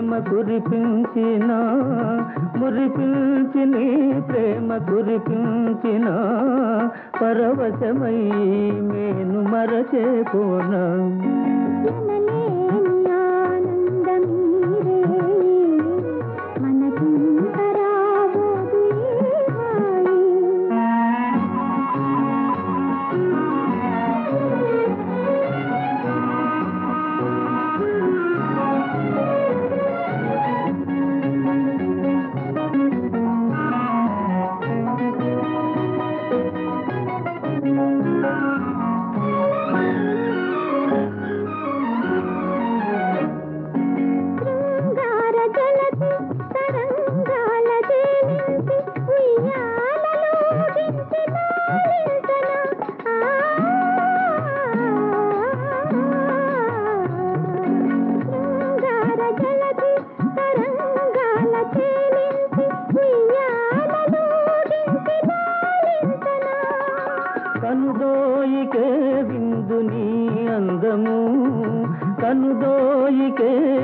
ప్రేమ కురిపించిన మురిపించి నీ ప్రేమ కురిపించిన పరవశమై మేను మరచేపోనా ఎనలేని ఆనందమీరే మనకింత రాబోదు ఈ హాయి. శృంగార జలధి తరంగాల తేలించి ఉయ్యాలలోగించి లాలించనా. శృంగార జలధి తరంగాల తేలించి ఉయ్యాలలోగించి లాలించనా. కనుదోయికే విందు నీ అందము కనుదోయికే